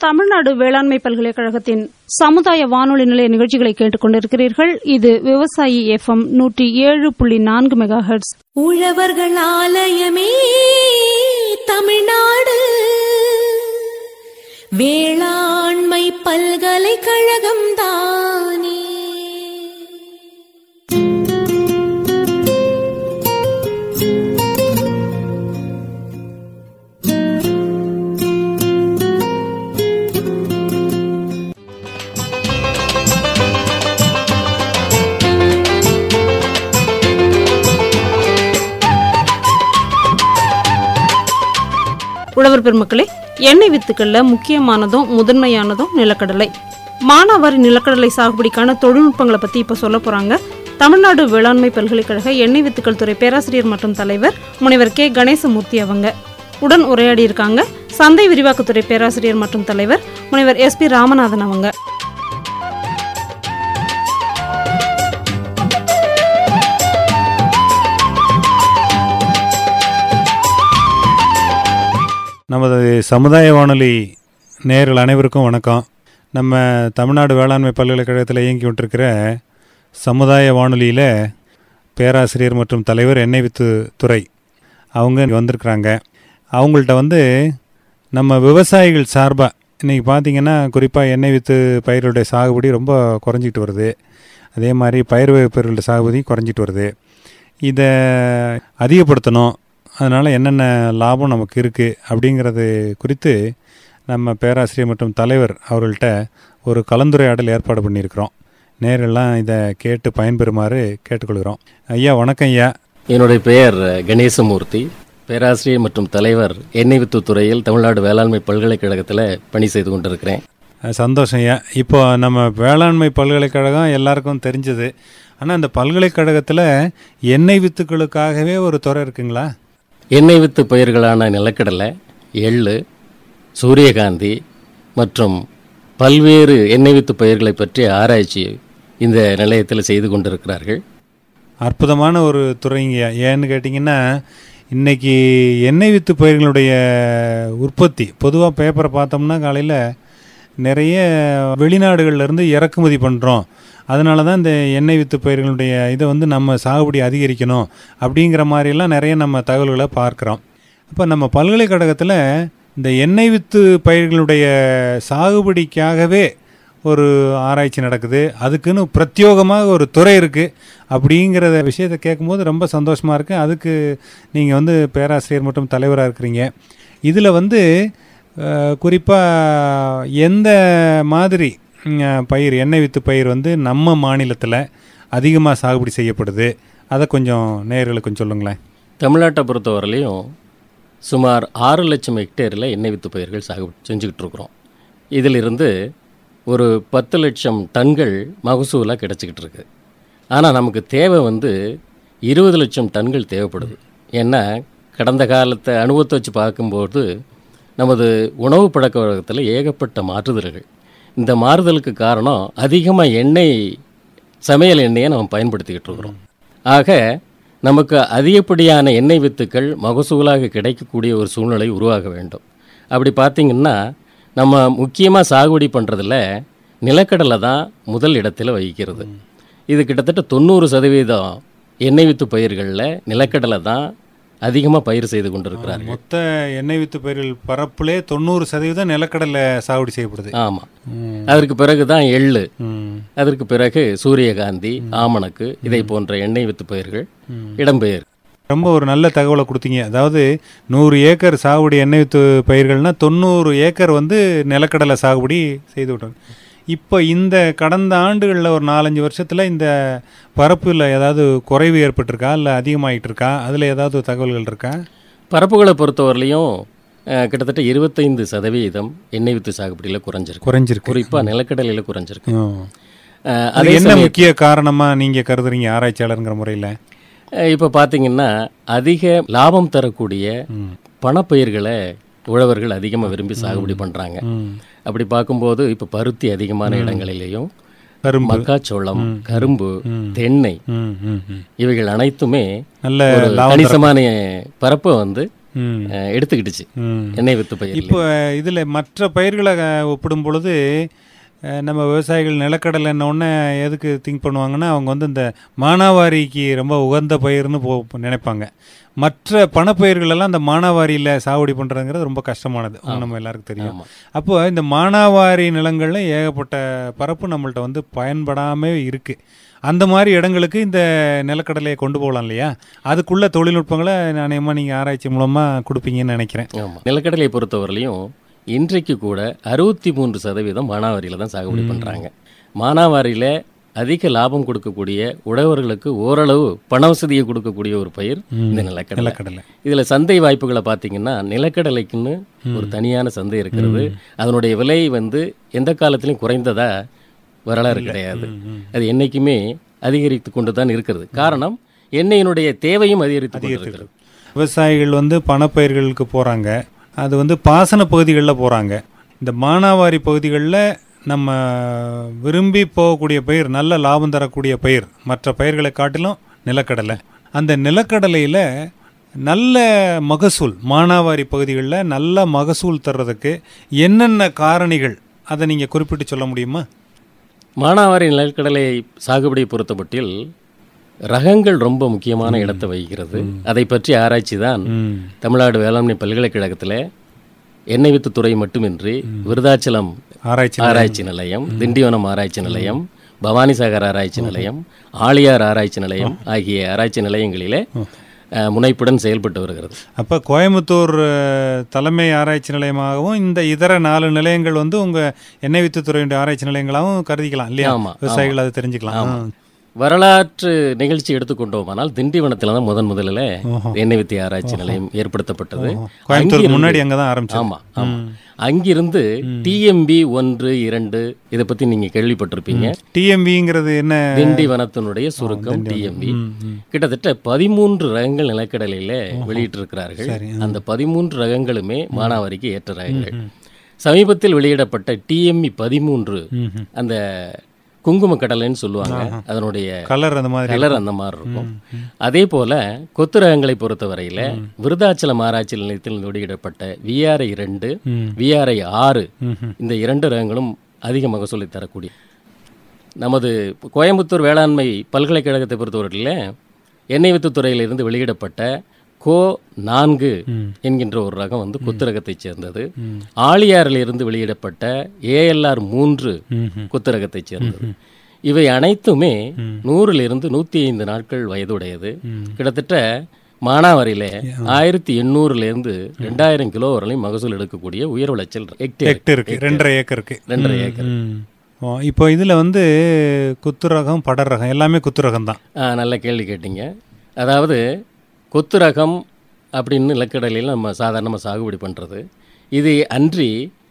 தமிழ்நாடு வேளாண்மை பல்கலைக்கழகத்தின் சமுதாய வானொலி நிலைய நிகழ்ச்சிகளை கேட்டுக் கொண்டிருக்கிறீர்கள் இது விவசாயி எஃப்எம் நூற்றி ஏழு புள்ளி நான்கு மெகா ஹெர்ட்ஸ் உழவர்கள் ஆலயமே தமிழ்நாடு வேளாண்மை பல்கலைக்கழகம் தானே உழவர் பெருமக்களே எண்ணெய் வித்துக்கள்ல முக்கியமானதும் முதன்மையானதும் நிலக்கடலை மானாவாரி நிலக்கடலை சாகுபடிக்கான தொழில்நுட்பங்களை பத்தி இப்ப சொல்ல போறாங்க தமிழ்நாடு வேளாண்மை பல்கலைக்கழக எண்ணெய் வித்துக்கள் துறை பேராசிரியர் மற்றும் தலைவர் முனைவர் கே கணேசமூர்த்தி அவங்க உடன் உரையாடி இருக்காங்க சந்தை விரிவாக்கத்துறை பேராசிரியர் மற்றும் தலைவர் முனைவர் எஸ் பி ராமநாதன் அவங்க நமது சமுதாய வானொலி நேயர்கள் அனைவருக்கும் வணக்கம் நம்ம தமிழ்நாடு வேளாண்மை பல்கலைக்கழகத்தில் இயங்கி விட்டிருக்கிற சமுதாய வானொலியில் பேராசிரியர் மற்றும் தலைவர் எண்ணெய் வித்து துறை அவங்க இங்க வந்திருக்கிறாங்க அவங்கள்ட்ட வந்து நம்ம விவசாயிகள் சார்பாக இன்றைக்கி பார்த்தீங்கன்னா குறிப்பாக எண்ணெய் வித்து பயிர்களுடைய சாகுபடி ரொம்ப குறைஞ்சிட்டு வருது அதே மாதிரி பயிர் வகை பயிர்களுடைய சாகுபடி குறைஞ்சிட்டு வருது இதை அதிகப்படுத்தணும் அதனால் என்னென்ன லாபம் நமக்கு இருக்குது அப்படிங்கிறது குறித்து நம்ம பேராசிரியர் மற்றும் தலைவர் அவர்கள்ட்ட ஒரு கலந்துரையாடல் ஏற்பாடு பண்ணியிருக்கிறோம் நேரெல்லாம் இதை கேட்டு பயன்பெறுமாறு கேட்டுக்கொள்கிறோம் ஐயா வணக்கம் ஐயா என்னுடைய பெயர் கணேசமூர்த்தி பேராசிரியர் மற்றும் தலைவர் எண்ணெய் வித்து துறையில் தமிழ்நாடு வேளாண்மை பல்கலைக்கழகத்தில் பணி செய்து கொண்டிருக்கிறேன் அஹ் சந்தோஷம் ஐயா இப்போ நம்ம வேளாண்மை பல்கலைக்கழகம் எல்லாருக்கும் தெரிஞ்சது ஆனால் அந்த பல்கலைக்கழகத்தில் எண்ணெய் வித்துக்களுக்காகவே ஒரு துறை இருக்குங்களா எண்ணெய் வித்து பயிர்களான நிலக்கடலை எள்ளு சூரியகாந்தி மற்றும் பல்வேறு எண்ணெய் வித்து பயிர்களை பற்றிய ஆராய்ச்சி இந்த நிலையத்தில் செய்து கொண்டிருக்கிறார்கள் அற்புதமான ஒரு துறைங்க ஏன்னு கேட்டிங்கன்னா இன்னைக்கு எண்ணெய் வித்து பயிர்களுடைய உற்பத்தி பொதுவாக பேப்பரை பார்த்தோம்னா காலையில் நிறைய வெளிநாடுகள்ல இருந்து இறக்குமதி பண்ணுறோம் அதனால தான் இந்த எண்ணெய் வித்து பயிர்களுடைய இதை வந்து நம்ம சாகுபடி அதிகரிக்கணும் அப்படிங்கிற மாதிரியெல்லாம் நிறைய நம்ம தகவல்களை பார்க்குறோம் அப்போ நம்ம பல்கலைக்கழகத்தில் இந்த எண்ணெய் வித்து பயிர்களுடைய சாகுபடிக்காகவே ஒரு ஆராய்ச்சி நடக்குது அதுக்குன்னு பிரத்யோகமாக ஒரு துறை இருக்குது அப்படிங்கிற விஷயத்தை கேட்கும்போது ரொம்ப சந்தோஷமாக இருக்குது அதுக்கு நீங்கள் வந்து பேராசிரியர் மற்றும் தலைவராக இருக்கிறீங்க இதில் வந்து குறிப்பாக எந்த மாதிரி ம், பயிர் எண்ணெய் வித்து பயிர் வந்து நம்ம மாநிலத்தில் அதிகமாக சாகுபடி செய்யப்படுது அதை கொஞ்சம் நேயர்களுக்கு கொஞ்சம் சொல்லுங்களேன் தமிழ்நாட்டை பொறுத்தவரையிலையும் சுமார் ஆறு லட்சம் ஹெக்டேரில் எண்ணெய் வித்து பயிர்கள் சாகுபடி செஞ்சுக்கிட்டு இருக்கிறோம் இதிலிருந்து ஒரு பத்து லட்சம் டன்கள் மகசூலாக கிடச்சிக்கிட்டு இருக்கு ஆனால் நமக்கு தேவை வந்து இருபது லட்சம் டன்கள் தேவைப்படுது ஏன்னா கடந்த காலத்தை அனுபவத்தை வச்சு பார்க்கும்போது நமது உணவு பழக்க வழக்கத்தில் ஏகப்பட்ட மாற்றுதல்கள் இந்த மாறுதலுக்கு காரணம் அதிகமாக எண்ணெய் சமையல் எண்ணெயை நம்ம பயன்படுத்திக்கிட்டு இருக்கிறோம் ஆக நமக்கு அதிகப்படியான எண்ணெய் வித்துக்கள் மகசூலாக கிடைக்கக்கூடிய ஒரு சூழ்நிலை உருவாக வேண்டும் அப்படி பார்த்தீங்கன்னா நம்ம முக்கியமாக சாகுபடி பண்ணுறதுல நிலக்கடலை தான் முதல் இடத்துல வகிக்கிறது இது கிட்டத்தட்ட தொண்ணூறு சதவீதம் எண்ணெய் வித்து பயிர்களில் நிலக்கடலை தான் அதிகமாக பயிர் செய்து கொண்டிருக்கிறார்கள் மொத்த எண்ணெய் வித்து பயிர்கள் பரப்புலே தொண்ணூறு சதவீதம் நிலக்கடலை சாகுபடி செய்யப்படுது ஆமாம் அதற்கு பிறகு தான் எள்ளு ம். அதற்கு பிறகு சூரியகாந்தி ஆமணக்கு இதை போன்ற எண்ணெய் வித்து பயிர்கள் இடம்பெயர் ரொம்ப ஒரு நல்ல தகவலை கொடுத்தீங்க அதாவது நூறு ஏக்கர் சாகுபடி எண்ணெய் வித்து பயிர்கள்னா தொண்ணூறு ஏக்கர் வந்து நிலக்கடலை சாகுபடி செய்து விட்டாங்க இப்போ இந்த கடந்த ஆண்டுகளில் ஒரு நாலஞ்சு வருஷத்தில் இந்த பரப்பில் ஏதாவது குறைவு ஏற்பட்டிருக்கா இல்லை அதிகமாகிட்டு இருக்கா அதில் ஏதாவது தகவல்கள் இருக்கா பரப்புகளை பொறுத்தவரையிலையும் அஹ், கிட்டத்தட்ட இருபத்தைந்து சதவீதம் எண்ணெய் வித்து சாகுபடியில் குறைஞ்சிருக்கு குறைஞ்சிருக்கு குறிப்பாக நிலக்கடலையில் குறைஞ்சிருக்கு ம். அஹ், அது அதே என்ன சமயம் முக்கிய காரணமாக நீங்கள் கருதுறீங்க ஆராய்ச்சியாளருங்கிற முறையில் இப்போ பார்த்தீங்கன்னா அதிக லாபம் தரக்கூடிய பணப்பயிர்களை உழவர்கள் அதிகமாக விரும்பி சாகுபடி பண்ணுறாங்க அப்படி பார்க்கும்போது இப்போ பருத்தி அதிகமான இடங்களிலேயும் கரும்பு மக்காச்சோளம் கரும்பு தென்னை ம் ம் ம் இவைகள் அனைத்துமே நல்ல ஒரு லாபம் கணிசமான பரப்பை வந்து ம் அஹ், எடுத்துக்கிட்டுச்சு ம் எண்ணெய் வித்து பயிர் இப்போ இதில் மற்ற பயிர்களை அஹ், ஒப்பிடும் பொழுது அஹ், நம்ம விவசாயிகள் நிலக்கடலைன்னொடனே எதுக்கு திங்க் பண்ணுவாங்கன்னா அவங்க வந்து இந்த மானாவாரிக்கு ரொம்ப உகந்த பயிர்னு போ நினைப்பாங்க மற்ற பணப்பயிர்கள் எல்லாம் இந்த மானாவாரியில் சாகுபடி பண்ணுறதுங்கிறது ரொம்ப கஷ்டமானது நம்ம எல்லாருக்கும் தெரியும் ஆமா. அப்போ இந்த மானாவாரி நிலங்கள்ல ஏகப்பட்ட பரப்பு நம்மள்ட்ட வந்து பயன்படாமே இருக்கு அந்த மாதிரி இடங்களுக்கு இந்த நிலக்கடலையை கொண்டு போகலாம் இல்லையா அதுக்குள்ள தொழில்நுட்பங்களை நாணயமாக நீங்கள் ஆராய்ச்சி மூலமாக கொடுப்பீங்கன்னு நினைக்கிறேன் ஆமா நிலக்கடலையை பொறுத்தவரையிலையும் இன்றைக்கு கூட அறுபத்தி மூன்று சதவீதம் மானாவாரியில தான் சாகுபடி பண்றாங்க மானாவாரியில அதிக லாபம் கொடுக்கக்கூடிய உழவர்களுக்கு ஓரளவு பண வசதியை கொடுக்கக்கூடிய ஒரு பயிர் இந்த நிலக்கடலை நிலக்கடலை இதுல சந்தை வாய்ப்புகளை பார்த்தீங்கன்னா நிலக்கடலைக்குன்னு ஒரு தனியான சந்தை இருக்கிறது அதனுடைய விலை வந்து எந்த காலத்திலும் குறைந்ததா வரலாறு கிடையாது அது என்னைக்குமே அதிகரித்து கொண்டு தான் இருக்கிறது காரணம் எண்ணெயினுடைய தேவையும் அதிகரித்து கொண்டிருக்கிறது விவசாயிகள் வந்து பணப்பயிர்களுக்கு போகிறாங்க அது வந்து பாசன பகுதிகளில் போகிறாங்க இந்த மானாவாரி பகுதிகளில் நம்ம விரும்பி போகக்கூடிய பயிர் நல்ல லாபம் தரக்கூடிய பயிர் மற்ற பயிர்களை காட்டிலும் நிலக்கடலை அந்த நிலக்கடலையில் நல்ல மகசூல் மானாவாரி பகுதிகளில் நல்ல மகசூல் தர்றதுக்கு என்னென்ன காரணிகள் அதை நீங்கள் குறிப்பிட்டு சொல்ல முடியுமா மானாவாரி நிலக்கடலை சாகுபடியை பொறுத்தமட்டில் ரகங்கள் ரொம்ப முக்கியமான இடத்தை வகிக்கிறது அதை பற்றி ஆராய்ச்சி தான் ம் தமிழ்நாடு வேளாண்மை பல்கலைக்கழகத்தில் எண்ணெய் வித்து துறை மட்டுமின்றி விருதாச்சலம் ஆராய்ச்சி ஆராய்ச்சி நிலையம் திண்டிவனம் ஆராய்ச்சி நிலையம் பவானிசாகர் ஆராய்ச்சி நிலையம் ஆழியார் ஆராய்ச்சி நிலையம் ஆகிய ஆராய்ச்சி நிலையங்களிலே அஹ், முனைப்புடன் செயல்பட்டு வருகிறது அப்போ கோயம்புத்தூர் அஹ், தலைமை ஆராய்ச்சி நிலையமாகவும் இந்த இதர நாலு நிலையங்கள் வந்து உங்கள் எண்ணெய் வித்துத்துறையுடைய ஆராய்ச்சி நிலையங்களாகவும் கருதிக்கலாம் இல்லையா ஆமா, விவசாயிகள் அதை தெரிஞ்சுக்கலாம் ஆ. வரலாற்று நிகழ்ச்சி எடுத்துக்கொண்டோமானால் திண்டிவனத்தில் தான் முதன் முதலில் எண்ணெய் வித்தி ஆராய்ச்சி நிலையம் ஏற்படுத்தப்பட்டது கோயம்புத்தூருக்கு அங்கிருந்து- முன்னாடி அங்கே தான் ஆரம்பிச்சோம் ஆமா ஆமா அங்கிருந்து டிஎம்பி ஒன்று இரண்டு இதை பத்தி நீங்க கேள்விப்பட்டிருப்பீங்க டிஎம்பிங்கிறது என்ன திண்டிவனத்தினுடைய சுருக்கம் டிஎம்பி கிட்டத்தட்ட பதிமூன்று ரகங்கள் நிலக்கடலையில வெளியிட்டிருக்கிறார்கள் அந்த பதிமூன்று ரகங்களுமே மானாவாரிக்கு ஏற்ற ரகங்கள் சமீபத்தில் வெளியிடப்பட்ட டிஎம்இ பதிமூன்று அந்த குங்கும கடலைன்னு சொல்லுவாங்க அதனுடைய கலர் அந்த மாதிரி கலர் அந்த மாதிரி இருக்கும் அதே போல கொத்து ரகங்களை பொறுத்தவரையில விருதாச்சலம் ஆராய்ச்சி நிலையத்தில் வெளியிடப்பட்ட விஆர்ஐ ரெண்டு விஆர்ஐ ஆறு இந்த இரண்டு ரகங்களும் அதிக மகசூலை தரக்கூடிய நமது கோயம்புத்தூர் வேளாண்மை பல்கலைக்கழகத்தை பொறுத்தவரையில் எண்ணெய் வித்து துறையிலிருந்து வெளியிடப்பட்ட கோ நான்கு என்கின்ற ஒரு ரகம் வந்து கொத்து ரகத்தைச் சேர்ந்தது ஆழியாறில் இருந்து வெளியிடப்பட்ட ஏஎல்ஆர் மூன்று கொத்து ரகத்தைச் சேர்ந்தது இவை அனைத்துமே நூறிலிருந்து நூற்றி ஐந்து நாட்கள் வயதுடையது கிட்டத்தட்ட மானாவாரியில ஆயிரத்தி எண்ணூறுலேருந்து ரெண்டாயிரம் கிலோ வரலையும் மகசூல் எடுக்கக்கூடிய உயர் விளைச்சல் ஹெக்டேர் ஹெக்டர் இருக்கு ரெண்டரை ஏக்கர் இருக்கு ரெண்டரை ஏக்கர் ம். ஓ, இப்போ இதில் வந்து குத்து ரகம் படர் ரகம் எல்லாமே குத்து ரகம் தான் ஆ, நல்ல கேள்வி கேட்டீங்க அதாவது கொத்து ரகம் அப்படின்னு நிலக்கடலையில் நம்ம சாதாரணமாக சாகுபடி பண்ணுறது இது அன்றி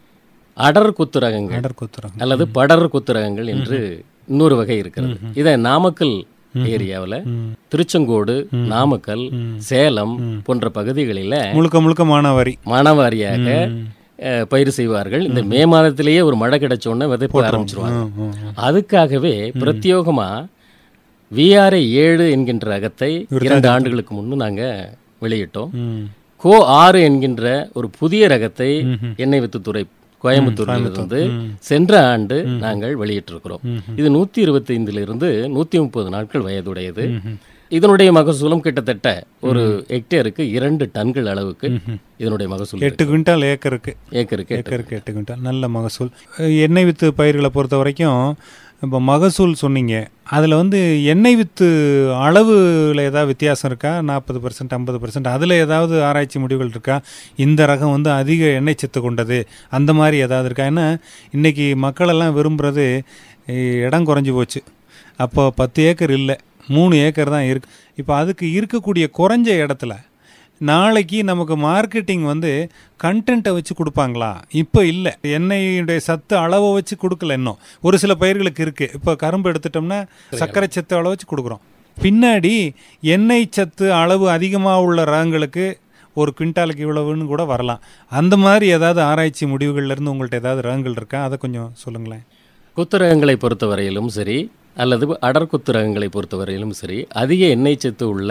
அடர் கொத்து ரகங்கள் அடர் குத்து ரகம் அல்லது படர் கொத்து ரகங்கள் என்று இன்னொரு வகை இருக்கிறது இதை நாமக்கல் ஏரியாவில் திருச்செங்கோடு நாமக்கல் சேலம் போன்ற பகுதிகளில் முழுக்க முழுக்க மானாவாரி மானாவாரியாக அஹ், பயிர் செய்வார்கள் இந்த மே மாதத்திலேயே ஒரு மழை கிடைச்ச உடனே விதைப்பு ஆரம்பிச்சிருவாங்க ம், ம். அதுக்காகவே பிரத்யோகமா விஆர்ஐ ஏழு என்கின்ற ரகத்தை இரண்டு ஆண்டுகளுக்கு முன்பு நாங்க வெளியிட்டோம் ம். கோ ஆறு என்கின்ற ஒரு புதிய ரகத்தை எண்ணெய் வித்துத்துறை கோயம்புத்தூரில் இருந்து சென்ற ஆண்டு நாங்கள் வெளியிட்டிருக்கிறோம் இது நூத்தி இருபத்தைந்துல இருந்து நூத்தி முப்பது நாட்கள் வயதுடையது இதனுடைய மகசூலும் கிட்டத்தட்ட ஒரு ஹெக்டேருக்கு இரண்டு டன்கள் அளவுக்கு இதனுடைய மகசூல் எட்டு குவிண்டால் ஏக்கருக்கு ஏக்கருக்கு எட்டு. ஏக்கருக்கு எட்டு குவிண்டால் நல்ல மகசூல் அஹ் எண்ணெய் வித்து பயிர்களை பொறுத்த வரைக்கும் இப்போ மகசூல் சொன்னீங்க அதில் வந்து எண்ணெய் வித்து அளவில் ஏதாவது வித்தியாசம் இருக்கா நாற்பது பர்சன்ட் ஐம்பது பர்சன்ட் அதில் ஏதாவது ஆராய்ச்சி முடிவுகள் இருக்கா இந்த ரகம் வந்து அதிக எண்ணெய் சத்து கொண்டது அந்த மாதிரி ஏதாவது இருக்கா ஏன்னா இன்றைக்கி மக்களெல்லாம் விரும்புகிறது அஹ் இடம் குறைஞ்சி போச்சு அப்போ பத்து ஏக்கர் இல்லை மூணு ஏக்கர் தான் இருக்கு இப்போ அதுக்கு இருக்கக்கூடிய குறைஞ்ச இடத்துல நாளைக்கு நமக்கு மார்க்கெட்டிங் வந்து கண்டென்ட்டை வச்சு கொடுப்பாங்களா இப்போ இல்லை எண்ணெயுடைய சத்து அளவை வச்சு கொடுக்கல இன்னும் ஒரு சில பயிர்களுக்கு இருக்குது இப்போ கரும்பு எடுத்துட்டோம்னா சர்க்கரை சத்து அளவு வச்சு கொடுக்குறோம் பின்னாடி எண்ணெய் சத்து அளவு அதிகமாக உள்ள ரகங்களுக்கு ஒரு குவிண்டாலுக்கு இவ்வளவுன்னு கூட வரலாம் அந்த மாதிரி ஏதாவது ஆராய்ச்சி முடிவுகள்ல இருந்து உங்கள்ட்ட ஏதாவது ரகங்கள் இருக்கா அதை கொஞ்சம் சொல்லுங்களேன் குத்துரகங்களை பொறுத்தவரையிலும் சரி அல்லது அடர் குத்துரகங்களை பொறுத்தவரையிலும் சரி அதிக எண்ணெய் சத்து உள்ள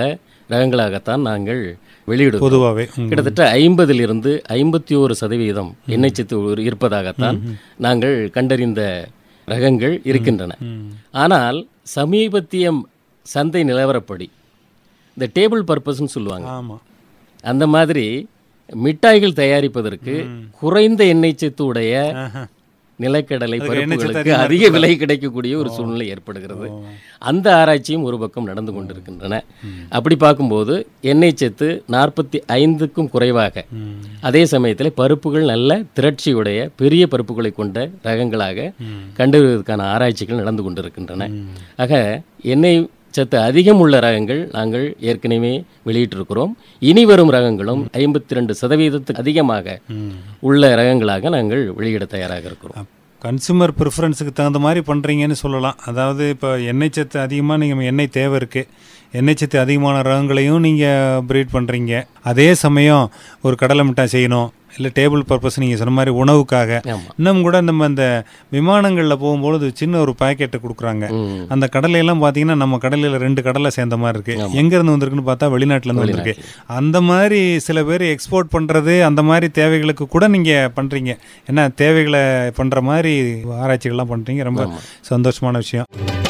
ரகங்களாகத்தான் நாங்கள் வெளியிடுவோம் பொதுவாகவே கிட்டத்தட்ட ஐம்பதிலிருந்து ஐம்பத்தி ஒரு சதவீதம் எண்ணெய் சத்து ஒரு- இருப்பதாகத்தான் நாங்கள் கண்டறிந்த ரகங்கள் இருக்கின்றன ஆனால் சமீபத்திய சந்தை நிலவரப்படி இந்த டேபிள் பர்பஸ்ன்னு சொல்லுவாங்க ஆமாம் அந்த மாதிரி மிட்டாய்கள் தயாரிப்பதற்கு குறைந்த எண்ணெய் சத்து உடைய நிலக்கடலை பருப்புகளுக்கு அதிக விலை கிடைக்கக்கூடிய ஒரு சூழ்நிலை ஏற்படுகிறது அந்த ஆராய்ச்சியும் ஒரு பக்கம் நடந்து கொண்டிருக்கின்றன அப்படி பார்க்கும்போது எண்ணெய் சத்து நாற்பத்தி ஐந்துக்கும் குறைவாக அதே சமயத்தில் பருப்புகள் நல்ல திரட்சியுடைய பெரிய பருப்புகளை கொண்ட ரகங்களாக கண்டறிவதற்கான ஆராய்ச்சிகள் நடந்து கொண்டிருக்கின்றன ஆக எண்ணெய் சத்து அதிகம் உள்ள ரகங்கள் நாங்கள் ஏற்கனவே வெளியிட்டிருக்கிறோம் இனி வரும் ரகங்களும் ஐம்பத்தி ரெண்டு சதவீதத்துக்கு அதிகமாக உள்ள ரகங்களாக நாங்கள் வெளியிட தயாராக இருக்கிறோம் கன்சூமர் ப்ரிஃபரன்ஸுக்கு தகுந்த மாதிரி பண்ணுறீங்கன்னு சொல்லலாம் அதாவது இப்போ எண்ணெய் சத்து அதிகமாக நீங்கள் எண்ணெய் தேவை இருக்குது எண்ணெய் சத்து அதிகமான ரகங்களையும் நீங்கள் ப்ரீட் பண்ணுறீங்க அதே சமயம் ஒரு கடலை மிட்டாய் செய்யணும் இல்லை டேபிள் பர்பஸ் நீங்கள் சொன்ன மாதிரி உணவுக்காக ஆமா. இன்னும் கூட நம்ம இந்த விமானங்களில் போகும்போது சின்ன ஒரு பாக்கெட்டை கொடுக்குறாங்க ம். அந்த கடலையெல்லாம் பார்த்தீங்கன்னா நம்ம கடலையில் ரெண்டு கடலை சேர்ந்த மாதிரி இருக்கு எங்கேருந்து வந்திருக்குன்னு பார்த்தா வெளிநாட்டிலேருந்து வந்திருக்கு அந்த மாதிரி சில பேர் எக்ஸ்போர்ட் பண்ணுறது அந்த மாதிரி தேவைகளுக்கு கூட நீங்கள் பண்ணுறீங்க என்ன தேவைகளை பண்ணுற மாதிரி ஆராய்ச்சிகள்லாம் பண்ணுறீங்க ரொம்ப சந்தோஷமான விஷயம்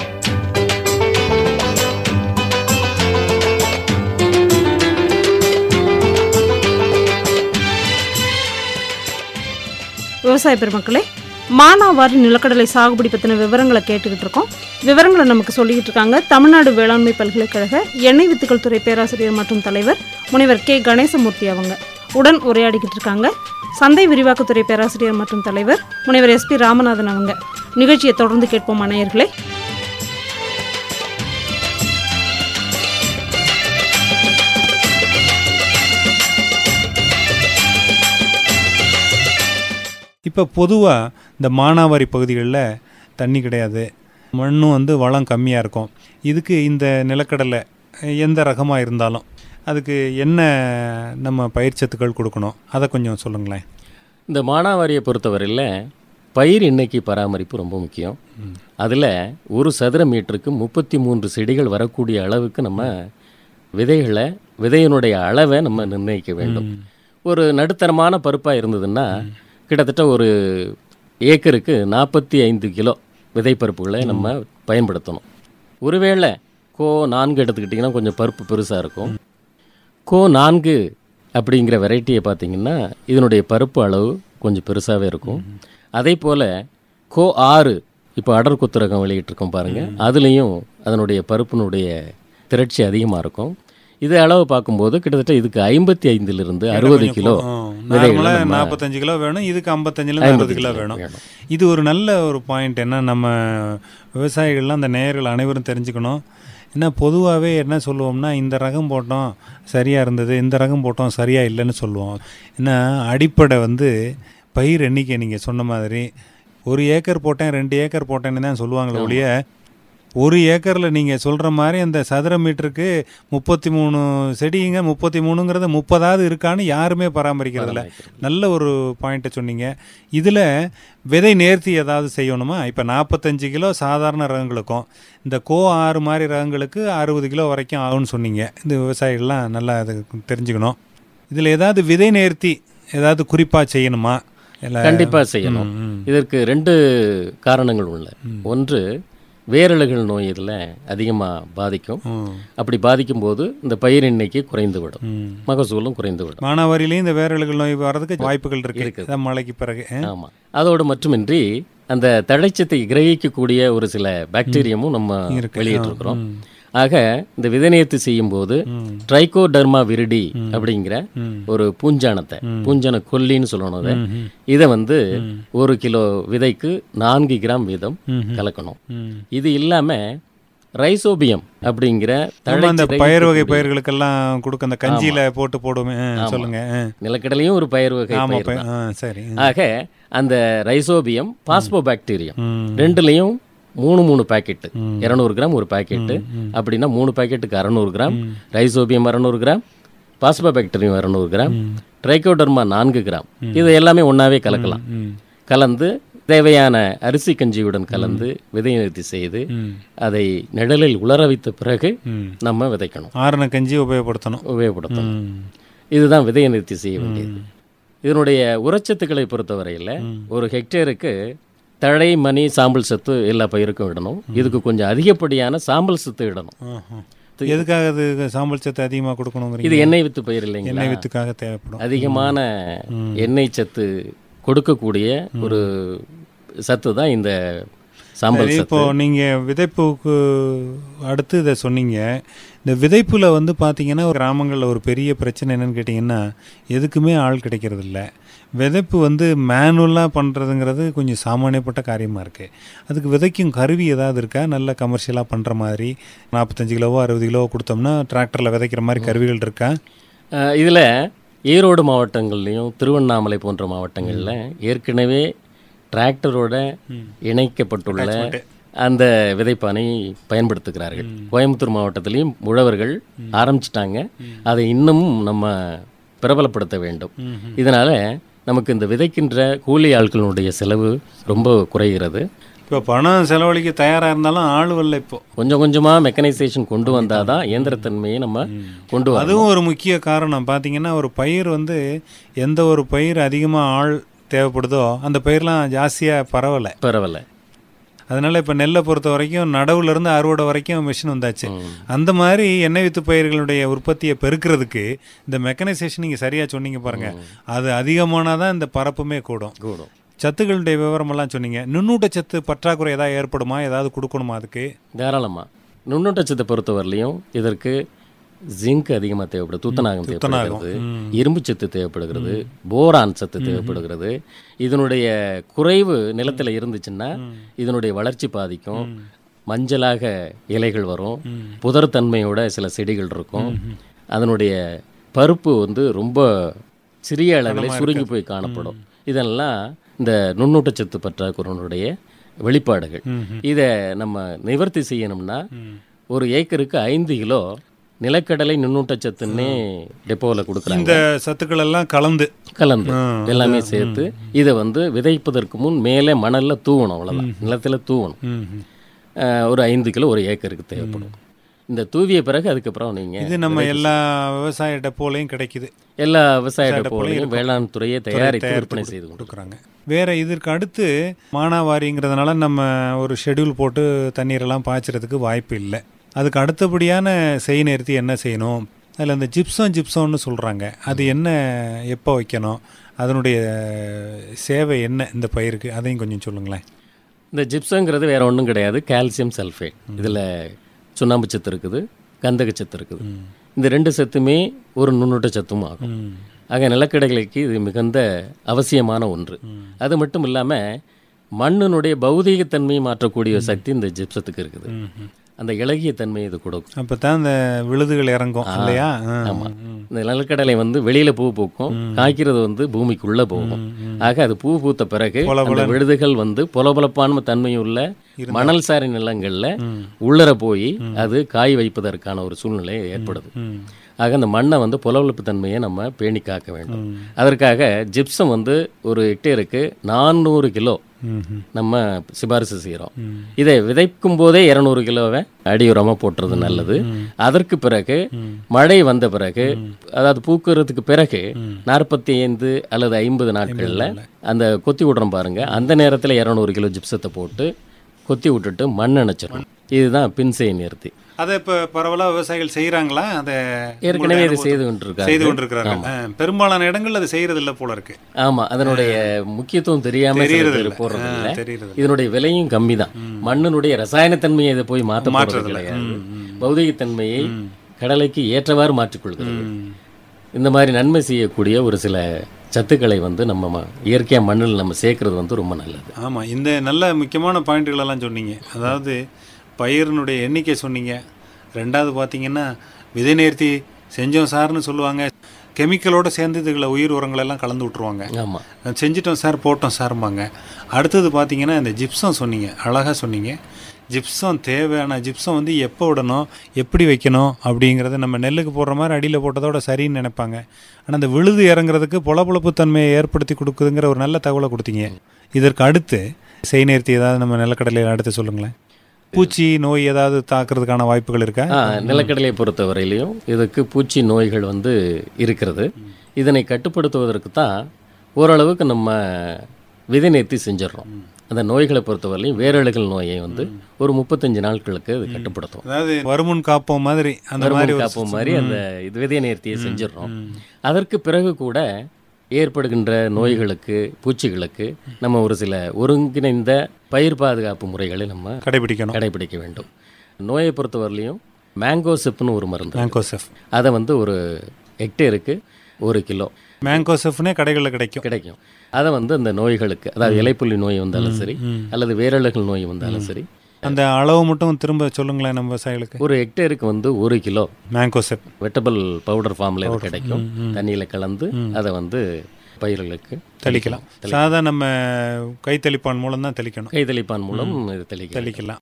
விவசாய பெருமக்களே மானாவாரி நிலக்கடலை சாகுபடி பற்றின விவரங்களை கேட்டுக்கிட்டு இருக்கோம் விவரங்களை நமக்கு சொல்லிக்கிட்டு இருக்காங்க தமிழ்நாடு வேளாண்மை பல்கலைக்கழக எண்ணெய் வித்துக்கள் துறை பேராசிரியர் மற்றும் தலைவர் முனைவர் கே கணேசமூர்த்தி அவங்க உடன் உரையாடிக்கிட்டு இருக்காங்க சந்தை விரிவாக்கத்துறை பேராசிரியர் மற்றும் தலைவர் முனைவர் எஸ்பி ராமநாதன் அவங்க நிகழ்ச்சியை தொடர்ந்து கேட்போம் அனையர்களே இப்போ பொதுவாக இந்த மானாவாரி பகுதிகளில் தண்ணி கிடையாது மண்ணும் வந்து வளம் கம்மியாக இருக்கும் இதுக்கு இந்த நிலக்கடலை எந்த ரகமாக இருந்தாலும் அதுக்கு என்ன நம்ம பயிர்ச்சத்துக்கள் கொடுக்கணும் அதை கொஞ்சம் சொல்லுங்களேன் இந்த மானாவாரியை பொறுத்தவரையில் பயிர் எண்ணிக்கை பராமரிப்பு ரொம்ப முக்கியம் அதில் ஒரு சதுர மீட்டருக்கு முப்பத்தி மூன்று செடிகள் வரக்கூடிய அளவுக்கு நம்ம விதைகளை விதையினுடைய அளவை நம்ம நிர்ணயிக்க வேண்டும் ஒரு நடுத்தரமான பருப்பாக இருந்ததுன்னா கிட்டத்தட்ட ஒரு ஏக்கருக்கு நாற்பத்தி ஐந்து கிலோ விதை பருப்புகளை நம்ம பயன்படுத்தணும் ஒருவேளை கோ நான்கு எடுத்துக்கிட்டிங்கன்னா கொஞ்சம் பருப்பு பெருசாக இருக்கும் கோ நான்கு அப்படிங்கிற வெரைட்டியை பார்த்தீங்கன்னா இதனுடைய பருப்பு அளவு கொஞ்சம் பெருசாகவே இருக்கும் அதே போல் கோ ஆறு இப்போ அடர் குத்துரகம் வெளியிட்டிருக்கோம் பாருங்கள் அதுலேயும் அதனுடைய பருப்பினுடைய திரட்சி அதிகமாக இருக்கும் இது அளவு பார்க்கும்போது கிட்டத்தட்ட இதுக்கு ஐம்பத்தி ஐந்திலிருந்து அறுபது கிலோ விதைகளை நார்மலாக நம்ம நாற்பத்தஞ்சு கிலோ வேணும் இதுக்கு ஐம்பத்தஞ்சிலேருந்து அறுபது கிலோ வேணும் இது ஒரு நல்ல ஒரு பாயிண்ட் என்ன நம்ம விவசாயிகள்லாம் அந்த நேயர்கள் அனைவரும் தெரிஞ்சுக்கணும் என்ன பொதுவாகவே என்ன சொல்லுவோம்னா இந்த ரகம் போட்டோம் சரியாக இருந்தது இந்த ரகம் போட்டோம் சரியாக இல்லைன்னு சொல்லுவோம் ஏன்னா அடிப்படை வந்து பயிர் எண்ணிக்கை நீங்கள் சொன்ன மாதிரி ஒரு ஏக்கர் போட்டேன் ரெண்டு ஏக்கர் போட்டேன்னு தான் சொல்லுவாங்களே ஒழிய ஒரு ஏக்கரில் நீங்கள் சொல்கிற மாதிரி அந்த சதுர மீட்டருக்கு முப்பத்தி மூணு செடிங்க முப்பத்தி மூணுங்கிறது முப்பதாவது இருக்கான்னு யாருமே பராமரிக்கிறதில்ல நல்ல ஒரு பாயிண்ட்டை சொன்னீங்க இதில் விதை நேர்த்தி ஏதாவது செய்யணுமா இப்போ நாற்பத்தஞ்சு கிலோ சாதாரண ரகங்களுக்கும் இந்த கோ ஆறு மாதிரி ரகங்களுக்கு அறுபது கிலோ வரைக்கும் ஆகும்னு சொன்னீங்க இந்த விவசாயிகள்லாம் நல்லா அது தெரிஞ்சுக்கணும் இதில் ஏதாவது விதை நேர்த்தி ஏதாவது குறிப்பாக செய்யணுமா இல்லை கண்டிப்பாக செய்யணும் இதற்கு ரெண்டு காரணங்கள் உள்ள ஒன்று வேரழுகள் நோய் இதில் அதிகமாக பாதிக்கும் அப்படி பாதிக்கும்போது இந்த பயிர் எண்ணிக்கை குறைந்து விடும் மகசூலும் குறைந்து விடும் மானாவாரியிலையும் இந்த வேரல்கள் நோய் வர்றதுக்கு வாய்ப்புகள் இருக்கு இருக்குது. அதான் மழைக்கு பிறகு ஆ? ஆமாம் அதோடு மட்டுமின்றி அந்த தழைச்சத்தை கிரகிக்கக்கூடிய ஒரு சில பாக்டீரியமும் நம்ம இருக்கு. வெளியிட்டிருக்கிறோம் ஆக இந்த விதைநேர்த்தி செய்யும்போது ட்ரைகோடர்மா விரிடி அப்படிங்கிற ஒரு பூஞ்சானத்தை பூஞ்சான கொல்லின்னு சொல்லணும் அதை இதை வந்து ஒரு கிலோ விதைக்கு நான்கு கிராம் வீதம் கலக்கணும் இது இல்லாம ரைசோபியம் அப்படிங்கிற நம்ம அந்த தழைச்சத்தை பயிர் வகை இருக்கக்கூடிய- பயிர்களுக்கெல்லாம் கொடுக்க அந்த கஞ்சியில போட்டு போடுவோமே ஆ, சொல்லுங்க ஆ. நிலக்கடலையும் ஒரு பயிர் வகை ஆமா பயிர் பயிர். தான். ஆ, சரி ஆக அந்த ரைசோபியம் பாஸ்போபாக்டீரியம் ம். ரெண்டுலேயும் மூணு மூணு பாக்கெட்டு இரநூறு கிராம் ஒரு பாக்கெட்டு அப்படின்னா மூணு பாக்கெட்டுக்கு அறநூறு கிராம் ரைசோபியம் அறநூறு கிராம் பாஸ்போபாக்டீரியம் அறநூறு கிராம் ட்ரைகோடர்மா நான்கு கிராம் இது எல்லாமே ஒன்றாவே கலக்கலாம் கலந்து தேவையான அரிசி கஞ்சியுடன் கலந்து விதை நிறுத்தி செய்து அதை நிழலில் உலர வைத்த பிறகு ம். நம்ம விதைக்கணும் ஆறுன கஞ்சி உபயோகப்படுத்தணும் உபயோகப்படுத்தணும் ம். இதுதான் விதை நிறுத்தி செய்ய வேண்டியது இதனுடைய உரச்சத்துக்களை பொறுத்தவரையில் ஒரு ஹெக்டேருக்கு தழை மணி சாம்பல் சத்து எல்லா பயிருக்கும் இடணும் இதுக்கு கொஞ்சம் அதிகப்படியான சாம்பல் சத்து இடணும் ஆஹா. எதுக்காக அது சாம்பல் சத்து அதிகமாக கொடுக்கணுங்கிறீங்க இது எண்ணெய் வித்து பயிர் இல்லைங்களா எண்ணெய் வித்துக்காக தேவைப்படும் அதிகமான எண்ணெய் சத்து கொடுக்கக்கூடிய ஒரு சத்து தான் இந்த சாம்பல் சரி, சத்து இப்போ நீங்கள் விதைப்புக்கு அடுத்து இதை சொன்னீங்க இந்த விதைப்புல வந்து பார்த்தீங்கன்னா கிராமங்களில் ஒரு பெரிய பிரச்சனை என்னன்னு கேட்டிங்கன்னா எதுக்குமே ஆள் கிடைக்கிறது இல்ல விதைப்பு வந்து மேனுவலாக பண்ணுறதுங்கிறது கொஞ்சம் சாமானியப்பட்ட காரியமாக இருக்குது அதுக்கு விதைக்கும் கருவி ஏதாவது இருக்கா நல்ல கமர்ஷியலாக பண்ணுற மாதிரி நாற்பத்தஞ்சு கிலோவோ அறுபது கிலோவோ கொடுத்தோம்னா டிராக்டரில் விதைக்கிற மாதிரி கருவிகள் இருக்கா அஹ், இதுல ஈரோடு மாவட்டங்கள்லையும் திருவண்ணாமலை போன்ற மாவட்டங்களில் ஏற்கனவே டிராக்டரோட இணைக்கப்பட்டுள்ள அந்த விதைப்பானை பயன்படுத்துகிறார்கள் கோயம்புத்தூர் மாவட்டத்திலையும் உழவர்கள் ஆரம்பிச்சிட்டாங்க அதை இன்னமும் நம்ம பிரபலப்படுத்த வேண்டும் இதனால நமக்கு இந்த விதைக்கின்ற கூலி ஆட்களுடைய செலவு ரொம்ப குறைகிறது இப்போ பணம் செலவழிக்க தயாராக இருந்தாலும் ஆள் வரல இப்போ கொஞ்சம் கொஞ்சமா மெக்கனைசேஷன் கொண்டு வந்தாதான் இயந்திரத்தன்மையை நம்ம கொண்டு வரணும் அதுவும் ஒரு முக்கிய காரணம் பார்த்தீங்கன்னா ஒரு பயிர் வந்து எந்த ஒரு பயிர் அதிகமாக ஆள் தேவைப்படுதோ அந்த பயிர்லாம் ஜாஸ்தியாக பரவலை பரவாயில்ல அதனால இப்போ நெல்லை பொறுத்த வரைக்கும் நடவுல இருந்து அறுவடை வரைக்கும் மிஷின் வந்தாச்சு அந்த மாதிரி எண்ணெய் வித்து பயிர்களுடைய உற்பத்தியை பெருக்கிறதுக்கு இந்த மெக்கனைசேஷன் நீங்கள் சரியாக சொன்னீங்க பாருங்க அது அதிகமானாதான் இந்த பரப்புமே கூடும் கூடும் சத்துக்களுடைய விவரமெல்லாம் சொன்னீங்க நுண்ணூட்ட சத்து பற்றாக்குறை ஏதாவது ஏற்படுமா ஏதாவது கொடுக்கணுமா அதுக்கு தாராளமாக நுண்ணூட்டச்சத்தை பொறுத்தவரையிலையும் இதற்கு ஜிங்க் அதிகமாக தேவைப்படுது துத்தநாகம் தேவைப்படுகிறது இரும்பு சத்து தேவைப்படுகிறது போரான் சத்து தேவைப்படுகிறது இதனுடைய குறைவு நிலத்தில் இருந்துச்சுன்னா இதனுடைய வளர்ச்சி பாதிக்கும் மஞ்சளாக இலைகள் வரும் புதர் தன்மையோட சில செடிகள் இருக்கும் அதனுடைய பருப்பு வந்து ரொம்ப சிறிய அளவில் சுருங்கி போய் காணப்படும் இதெல்லாம் இந்த நுண்ணூட்டச்சத்து பற்றாக்குறையினுடைய வெளிப்பாடுகள் இதை நம்ம நிவர்த்தி செய்யணும்னா ஒரு ஏக்கருக்கு ஐந்து கிலோ நிலக்கடலை நுண்ணூட்டச்சத்துன்னே டெப்போவில் கொடுக்குறாங்க இந்த சத்துக்கள் எல்லாம் கலந்து கலந்து எல்லாமே சேர்த்து இதை வந்து விதைப்பதற்கு முன் மேலே மணல்ல தூவணும் அவ்வளோதான் நிலத்துல தூவணும் ம்ஹும். அஹ், ஒரு ஐந்து கிலோ ஒரு ஏக்கருக்கு தேவைப்படும் இந்த தூவிய பிறகு அதுக்கப்புறம் நீங்க இது நம்ம எல்லா விவசாய டெப்போலையும் கிடைக்குது எல்லா விவசாய டெப்போலையும் வேளாண் துறையை தயாரித்து விற்பனை செய்து கொண்டு கொடுக்குறாங்க வேற இதற்கு அடுத்து மானாவாரிங்கிறதுனால நம்ம ஒரு ஷெட்யூல் போட்டு தண்ணீரெல்லாம் பாய்ச்சறதுக்கு வாய்ப்பு இல்லை அதுக்கு அடுத்தபடியான செய் நிறுத்தி என்ன செய்யணும் அதில் இந்த ஜிப்சம் ஜிப்சம்னு சொல்கிறாங்க அது என்ன எப்போ வைக்கணும் அதனுடைய சேவை என்ன இந்த பயிருக்கு அதையும் கொஞ்சம் சொல்லுங்களேன் இந்த ஜிப்சங்கிறது வேற ஒன்றும் கிடையாது கால்சியம் சல்ஃபேட் இதில் சுண்ணாம்பு சத்து இருக்குது கந்தக சத்து இருக்குது இந்த ரெண்டு சத்துமே ஒரு நுண்ணூட்ட சத்தும் ஆகும் ஆக நிலக்கடலைக்கு இது மிகுந்த அவசியமான ஒன்று அது மட்டும் இல்லாமல் மண்ணினுடைய பௌதீகத்தன்மையை மாற்றக்கூடிய சக்தி இந்த ஜிப்சத்துக்கு இருக்குது அந்த இளகிய தன்மையை இது கொடுக்கும் அப்போ தான் இந்த விழுதுகள் இறங்கும் இல்லையா ஆ. ஆமா இந்த நிலக்கடலை வந்து வெளியில பூ பூக்கும் காய்க்கிறது வந்து பூமிக்குள்ள போகும் ஆக அது பூ பூத்த பிறகு அந்த விழுதுகள் வந்து பொலபொலப்பான தன்மையுள்ள மணல் சாரி நிலங்கள்ல உள்ளர போய் அது காய் வைப்பதற்கான ஒரு சூழ்நிலை ஏற்படுது ஆக அந்த மண்ணை வந்து புலவெளுப்பு தன்மையை நம்ம பேணி காக்க வேண்டும் அதற்காக ஜிப்சம் வந்து ஒரு ஹெக்டேருக்கு நானூறு கிலோ ம்ஹும். நம்ம சிபாரிசு செய்கிறோம் இதை விதைக்கும் போதே இரநூறு கிலோவை அடி உரமாக போட்டுறது நல்லது அதற்கு பிறகு மழை வந்த பிறகு அதாவது பூக்கிறதுக்கு பிறகு நாற்பத்தி ஐந்து அல்லது ஐம்பது நாட்களில் அந்த கொத்தி விடுறோம் பாருங்க அந்த நேரத்தில் இரநூறு கிலோ ஜிப்சத்தை போட்டு கொத்தி விட்டுட்டு மண் அணைச்சிடணும் இதுதான் பின்செய் நிறுத்தி அதை இப்போ பரவலாக விவசாயிகள் செய்கிறாங்களா அதை ஏற்கனவே இதை உங்களுடைய செய்து அனுபவத்தில் கொண்டிருக்காங்க செய்து கொண்டிருக்கிறார்கள் ஆ, பெரும்பாலான இடங்கள் அது செய்யறது இல்லை போல இருக்கு ஆமா அதனுடைய முக்கியத்துவம் தெரியாம சில தெரியறது பேர் இல்ல. போடுறது ஆ, இல்ல தெரியறது இல்ல. இதனுடைய விலையும் கம்மி தான் மண்ணினுடைய ரசாயனத்தன்மையை இதை போய் மாற்ற போறது மாற்றுறது இல்ல. கிடையாது ம், ம். பௌதிகத்தன்மையை கடலைக்கு ஏற்றவாறு மாற்றிக்கொள்கிறது ம். இந்த மாதிரி நன்மை செய்யக்கூடிய ஒரு சில சத்துக்களை வந்து நம்ம ம- இயற்கையா மண்ணில் நம்ம சேர்க்கறது வந்து ரொம்ப நல்லது ஆமாம் இந்த நல்ல முக்கியமான பாயிண்ட்டுகளெல்லாம் சொன்னீங்க அதாவது பயிரினுடைய எண்ணிக்கை சொன்னீங்க ரெண்டாவது பார்த்தீங்கன்னா விதை நேர்த்தி செஞ்சோம் சார்னு சொல்லுவாங்க கெமிக்கலோட சேர்ந்து இதுகளை உயிர் உரங்களெல்லாம் கலந்து விட்ருவாங்க ஆமா செஞ்சிட்டோம் சார் போட்டோம் சார்பாங்க அடுத்தது பார்த்தீங்கன்னா இந்த ஜிப்சம் சொன்னீங்க அழகாக சொன்னீங்க ஜிப்சம் தேவையான ஜிப்சம் வந்து எப்போ விடணும் எப்படி வைக்கணும் அப்படிங்கிறத நம்ம நெல்லுக்கு போடுற மாதிரி அடியில் போட்டதோட சரின்னு நினைப்பாங்க ஆனால் அந்த விழுது இறங்குறதுக்கு பொலபொலப்பு தன்மையை ஏற்படுத்தி கொடுக்குதுங்கிற ஒரு நல்ல தகவலை கொடுத்தீங்க இதற்கு அடுத்து செய் நேர்த்தி ஏதாவது நம்ம நிலக்கடலையில் அடுத்து சொல்லுங்களேன் பூச்சி நோய் ஏதாவது தாக்குறதுக்கான வாய்ப்புகள் இருக்கா ஆ நிலக்கடலையை பொறுத்தவரையிலையும் இதுக்கு பூச்சி நோய்கள் வந்து இருக்கிறது இதனை கட்டுப்படுத்துவதற்கு தான் ஓரளவுக்கு நம்ம விதை நேர்த்தி செஞ்சிடறோம் அந்த நோய்களை பொறுத்தவரையிலையும் வேரழுகல் நோயை வந்து ஒரு முப்பத்தஞ்சு நாட்களுக்கு அது கட்டுப்படுத்தும் அதாவது வருமுன் காப்போம் மாதிரி அந்த மாதிரி மறுபடியும் ஒரு காப்போம் மாதிரி அந்த இது விதை நேர்த்தியை செஞ்சிடறோம் அதற்கு பிறகு கூட ஏற்படுகின்ற நோய்களுக்கு பூச்சிகளுக்கு நம்ம ஒரு சில ஒருங்கிணைந்த பயிர் பாதுகாப்பு முறைகளை நம்ம கடைபிடிக்கணும் கடைபிடிக்க வேண்டும் நோயை பொறுத்தவரையிலையும் மேங்கோ சிப்னு ஒரு மருந்து இருக்கு. மேங்கோசெஃப் அதை வந்து ஒரு ஹெக்டேருக்கு ஒரு கிலோ மேங்கோசெஃப்னே கடைகளில் கிடைக்கும் கிடைக்கும் அதை வந்து அந்த நோய்களுக்கு அதாவது இலைப்புள்ளி நோய் வந்தாலும் சரி அல்லது வேரழுகல் நோய் வந்தாலும் சரி அந்த அளவு மட்டும் திரும்ப சொல்லுங்களேன் நம்ம விவசாயிகளுக்கு ஒரு ஹெக்டேருக்கு வந்து ஒரு கிலோ மேங்கோசெஃப் வெட்டபிள் பவுடர் ஃபார்மில் இது கிடைக்கும் தண்ணியில் கலந்து அதை வந்து பயிர்களுக்கு தெளிக்கலாம் சாதா நம்ம கை தெளிப்பான் மூலம் தான் தெளிக்கணும் கை தெளிப்பான் மூலம் இது தெளிக்க தெளிக்கலாம்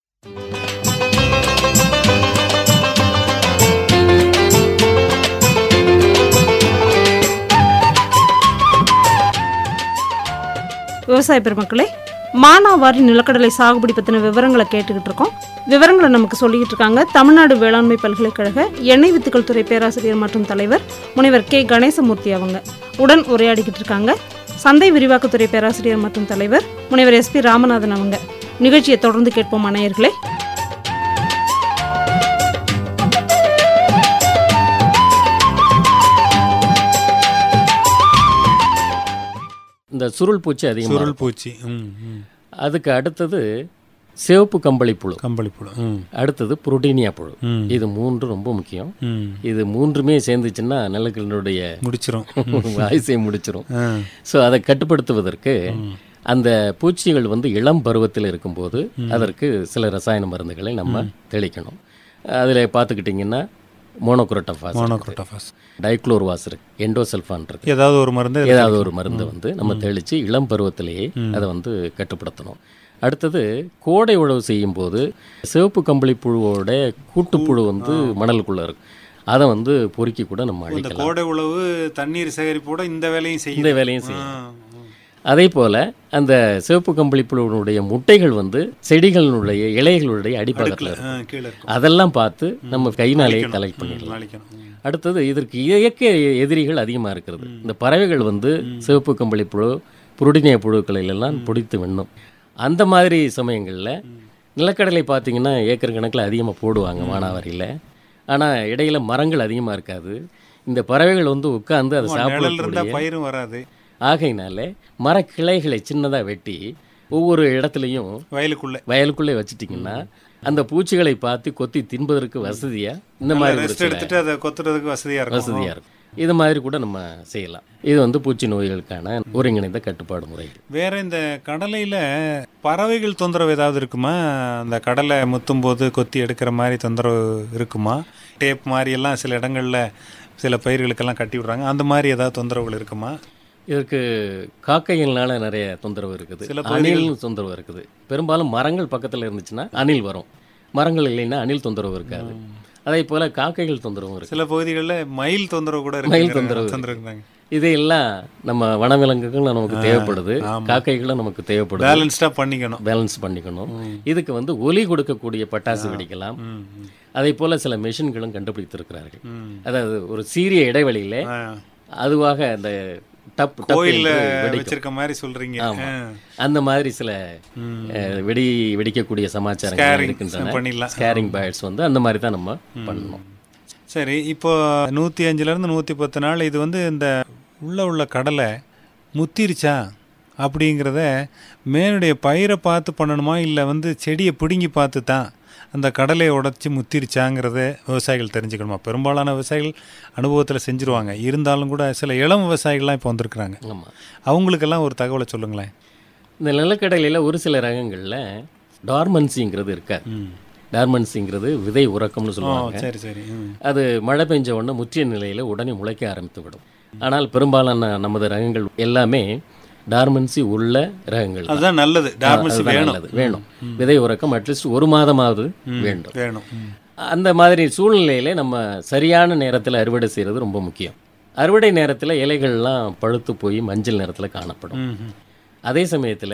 விவசாய பெருமக்களே மானாவாரி நிலக்கடலை சாகுபடி பற்றின விவரங்களை கேட்டுக்கிட்டு இருக்கோம் விவரங்களை நமக்கு சொல்லிக்கிட்டு இருக்காங்க தமிழ்நாடு வேளாண்மை பல்கலைக்கழக எண்ணெய் வித்துக்கள் துறை பேராசிரியர் மற்றும் தலைவர் முனைவர் கே கணேசமூர்த்தி அவங்க உடன் உரையாடிக்கிட்டு இருக்காங்க சந்தை விரிவாக்கத்துறை பேராசிரியர் மற்றும் தலைவர் முனைவர் எஸ்பி ராமநாதன் அவங்க நிகழ்ச்சியை தொடர்ந்து கேட்போம் அனையர்களே இந்த சுருள் பூச்சி அதிகமாக சுருள் பூச்சி ம் ம் அதுக்கு அடுத்தது சிவப்பு கம்பளி புழு கம்பளிப்புழு ம் அடுத்தது புரோட்டீனியா புழு ம். இது மூன்று ரொம்ப முக்கியம் ம் இது மூன்றுமே சேர்ந்துச்சுன்னா நிலக்கடனுடைய முடிச்சிரும் ஆயுசை முடிச்சிரும் ஆ ஸோ அதை கட்டுப்படுத்துவதற்கு அந்த பூச்சிகள் வந்து இளம் பருவத்தில் இருக்கும்போது அதற்கு சில ரசாயன மருந்துகளை நம்ம தெளிக்கணும் அதில் பார்த்துக்கிட்டிங்கன்னா மோனோக்ரோட்டோஃபாஸ் மோனோக்ரோட்டோஃபாஸ் டைக்ளோர்வாஸ் இருக்கு எண்டோசல்ஃபான் இருக்கு ஏதாவது ஒரு மருந்து ஏதாவது ஒரு மருந்தை வந்து நம்ம தெளித்து இளம் பருவத்திலேயே அதை வந்து கட்டுப்படுத்தணும் அடுத்தது கோடை உழவு செய்யும்போது சிவப்பு கம்பளி புழுவோட கூட்டுப்புழு வந்து மணலுக்குள்ளே இருக்கும் அதை வந்து பொறுக்கி கூட நம்ம இந்த அழிக்கலாம் கோடை உழவு தண்ணீர் சேகரிப்போட இந்த வேலையும் செய்யும் இந்த வேலையும் செய்யணும் அதே போல் அந்த சிவப்பு கம்பளி புழுவினுடைய முட்டைகள் வந்து செடிகளினுடைய இலைகளுடைய அடிப்பக்கத்தில் இருக்கும் கீழே இருக்கும் அதெல்லாம் பார்த்து நம்ம கைனாலேயே கலெக்ட் பண்ணிடலாம் நாளைக்கணும் ம். அடுத்தது இதற்கு இயற்கை எதிரிகள் அதிகமாக இருக்கிறது இந்த பறவைகள் வந்து சிவப்பு கம்பளி புழு புருடினிய புழுக்களை எல்லாம் பிடித்து வெண்ணும் அந்த மாதிரி சமயங்களில் நிலக்கடலை பார்த்தீங்கன்னா ஏக்கர் கணக்கில் அதிகமாக போடுவாங்க மானாவாரியில் ஆனால் இடையில மரங்கள் அதிகமாக இருக்காது இந்த பறவைகள் வந்து உட்கார்ந்து அதை நிழல் இருந்தா சாப்பிடக்கூடிய பயிரும் வராது ஆகையினால மரக்கிளைகளை சின்னதாக வெட்டி ஒவ்வொரு இடத்துலையும் வயலுக்குள்ள வயலுக்குள்ளே வச்சிட்டிங்கன்னா அந்த பூச்சிகளை பார்த்து கொத்தி தின்பதற்கு வசதியா இந்த மாதிரி ஒரு ரெஸ்ட் சில எடுத்துட்டு அதை கொத்துறதுக்கு வசதியா இருக்கும் வசதியா இருக்கும் இது மாதிரி கூட நம்ம செய்யலாம் இது வந்து பூச்சி நோய்களுக்கான ஒருங்கிணைந்த கட்டுப்பாடு முறை வேற இந்த கடலையில பறவைகள் தொந்தரவு ஏதாவது இருக்குமா அந்த கடலை முத்தும் போது கொத்தி எடுக்கிற மாதிரி தொந்தரவு இருக்குமா டேப் மாதிரி எல்லாம் சில இடங்கள்ல சில பயிர்களுக்கெல்லாம் கட்டி விடுறாங்க அந்த மாதிரி ஏதாவது தொந்தரவுகள் இருக்குமா இதற்கு காக்கைகள்னால நிறைய தொந்தரவு இருக்குது சில அணில் தொந்தரவு இருக்குது பெரும்பாலும் மரங்கள் பக்கத்தில் இருந்துச்சுன்னா அணில் வரும் மரங்கள் இல்லைன்னா அணில் தொந்தரவு இருக்காது அதே போல காக்கைகள் தொந்தரவும் இருக்கு சில பகுதிகளில் மயில் தொந்தரவு கூட மயில் இருக்கு தொந்தரவு தொந்தரவு இருந்தாங்க இதையெல்லாம் நம்ம வனவிலங்குகள் நமக்கு தேவைப்படுது ஆமா. காக்கைகளும் நமக்கு தேவைப்படுது பேலன்ஸ்டா பண்ணிக்கணும் பேலன்ஸ் பண்ணிக்கணும் இதுக்கு வந்து ஒலி கொடுக்கக்கூடிய பட்டாசு வெடிக்கலாம் ம், ம். அதே போல சில மெஷின்களும் கண்டுபிடித்திருக்கிறார்கள் ம். அதாவது ஒரு சீரிய இடைவெளியில ஆ, அதுவாக அந்த டப் டப் கோயில்ல என்று வெடிக்கும் வச்சிருக்க மாதிரி சொல்றீங்க ஆமா. ஆ. அந்த மாதிரி சில ம். அஹ், வெடி வெடிக்கக்கூடிய சமாச்சாரங்கள் Scaring இருக்கின்றன பண்ணிடலாம். ஸ்கேரிங் பேர்ட்ஸ் வந்து அந்த மாதிரி தான் நம்ம பண்ணணும் சரி இப்போ நூற்றி அஞ்சுலேருந்து நூற்றி பத்து நாள் இது வந்து இந்த உள்ள உள்ள கடலை முத்திருச்சா அப்படிங்கிறத மேனுடைய பயிரை பார்த்து பண்ணணுமா இல்லை வந்து செடியை பிடுங்கி பார்த்து தான் அந்த கடலையை உடைச்சி முத்திருச்சாங்கிறத விவசாயிகள் தெரிஞ்சுக்கணுமா பெரும்பாலான விவசாயிகள் அனுபவத்தில் செஞ்சுருவாங்க இருந்தாலும் கூட சில இளம் விவசாயிகள்லாம் இப்போ வந்திருக்கிறாங்க ஆமா அவங்களுக்கெல்லாம் ஒரு தகவலை சொல்லுங்களேன் இந்த நிலக்கடலையில் ஒரு சில ரகங்கள்ல டார்மன்சிங்கிறது இருக்காது ம் டார்மன்சிங்கிறது விதை உறக்கம்னு ஓ சொல்லுவாங்க சரி சரி ம் அது மழை பெஞ்ச உடனே முற்றிய நிலையில் உடனே முளைக்க ஆரம்பித்து விடும் ஆனால் பெரும்பாலான நமது ரகங்கள் எல்லாமே டார்மன்சி உள்ள ரகங்கள் தான். அதுதான் நல்லது டார்மசி அதுதான் வேணும் நல்லது. வேணும் விதை உறக்கம் அட்லீஸ்ட் ஒரு மாதமாவது வேண்டும் வேணும் ம். அந்த மாதிரி சூழ்நிலையில நம்ம சரியான நேரத்தில் அறுவடை செய்கிறது ரொம்ப முக்கியம் அறுவடை நேரத்தில் இலைகள்லாம் பழுத்து போய் மஞ்சள் நிறத்தில் காணப்படும் ம் ம். அதே சமயத்தில்